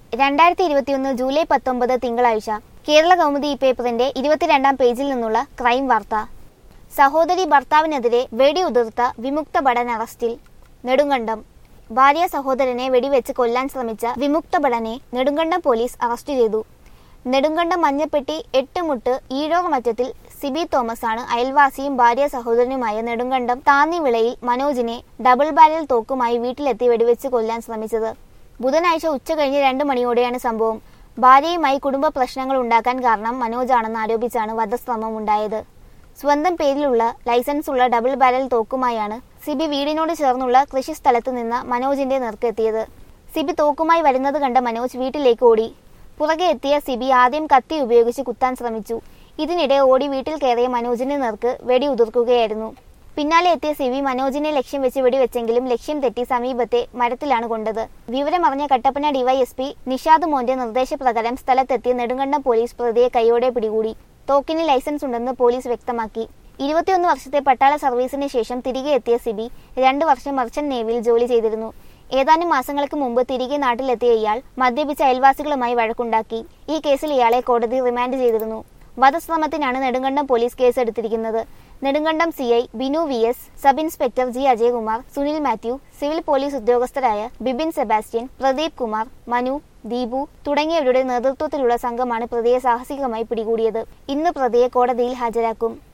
രണ്ടായിരത്തി ഇരുപത്തിയൊന്ന് ജൂലൈ പത്തൊമ്പത് തിങ്കളാഴ്ച കേരള കൗമുദി പേപ്പറിന്റെ ഇരുപത്തിരണ്ടാം പേജിൽ നിന്നുള്ള ക്രൈം വാർത്ത സഹോദരി ഭർത്താവിനെതിരെ വെടിയുതിർത്ത വിമുക്ത ഭടൻ അറസ്റ്റിൽ നെടുങ്കണ്ടം ഭാര്യ സഹോദരനെ വെടിവെച്ച് കൊല്ലാൻ ശ്രമിച്ച വിമുക്ത ഭടനെ നെടുങ്കണ്ടം പോലീസ് അറസ്റ്റ് ചെയ്തു നെടുങ്കണ്ടം മഞ്ഞപ്പെട്ടി എട്ടുമുട്ട് ഈഴോർ മറ്റത്തിൽ സിബി തോമസ് ആണ് അയൽവാസിയും ഭാര്യ സഹോദരനുമായ നെടുങ്കണ്ടം താന്നിവിളയിൽ മനോജിനെ ഡബിൾ ബാരൽ തോക്കുമായി വീട്ടിലെത്തി വെടിവെച്ച് കൊല്ലാൻ ശ്രമിച്ചത് ബുധനാഴ്ച ഉച്ച കഴിഞ്ഞ് രണ്ട് മണിയോടെയാണ് സംഭവം ഭാര്യയുമായി കുടുംബ പ്രശ്നങ്ങൾ ഉണ്ടാക്കാൻ കാരണം മനോജാണെന്ന് ആരോപിച്ചാണ് വധശ്രമം ഉണ്ടായത് സ്വന്തം പേരിലുള്ള ലൈസൻസ് ഉള്ള ഡബിൾ ബാരൽ തോക്കുമായാണ് സിബി വീടിനോട് ചേർന്നുള്ള കൃഷിസ്ഥലത്ത് നിന്ന് മനോജിന്റെ നേർക്കെത്തിയത് സിബി തോക്കുമായി വരുന്നത് കണ്ട മനോജ് വീട്ടിലേക്ക് ഓടി പുറകെ എത്തിയ സിബി ആദ്യം കത്തി ഉപയോഗിച്ച് കുത്താൻ ശ്രമിച്ചു ഇതിനിടെ ഓടി വീട്ടിൽ കയറിയ മനോജിന്റെ നേർക്ക് വെടി ഉതിർക്കുകയായിരുന്നു പിന്നാലെ എത്തിയ സിബി മനോജിനെ ലക്ഷ്യം വെച്ച് വെടിവെച്ചെങ്കിലും ലക്ഷ്യം തെറ്റി സമീപത്തെ മരത്തിലാണ് കൊണ്ടത് വിവരമറിഞ്ഞ കട്ടപ്പന ഡിവൈഎസ്പി നിഷാദ് മോന്റെ നിർദ്ദേശപ്രകാരം സ്ഥലത്തെത്തിയ നെടുങ്കണ്ടം പോലീസ് പ്രതിയെ കൈയോടെ പിടികൂടി തോക്കിന് ലൈസൻസ് ഉണ്ടെന്ന് പോലീസ് വ്യക്തമാക്കി ഇരുപത്തിയൊന്ന് വർഷത്തെ പട്ടാള സർവീസിന് ശേഷം തിരികെ എത്തിയ സിബി രണ്ട് വർഷം മർച്ചന്റ് നേവിയിൽ ജോലി ചെയ്തിരുന്നു ഏതാനും മാസങ്ങൾക്ക് മുമ്പ് തിരികെ നാട്ടിലെത്തിയ ഇയാൾ മദ്യപിച്ച അയൽവാസികളുമായി വഴക്കുണ്ടാക്കി ഈ കേസിൽ ഇയാളെ കോടതി റിമാൻഡ് ചെയ്തിരുന്നു വധശ്രമത്തിനാണ് നെടുങ്കണ്ടം പോലീസ് കേസെടുത്തിരിക്കുന്നത് Nedumkandam C I Binu V S sub inspector G Ajayakumar Sunil Mathew civil police ഉദ്യോഗസ്ഥരായ ബിബിൻ സെബാസ്റ്റ്യൻ പ്രദീപ് കുമാർ മനു ദീപു തുടങ്ങിയവരുടെ നേതൃത്വത്തിലുള്ള സംഘമാണ് പ്രതിയെ സാഹസികമായി പിടികൂടിയത് ഇന്ന് പ്രതിയെ കോടതിയിൽ ഹാജരാക്കും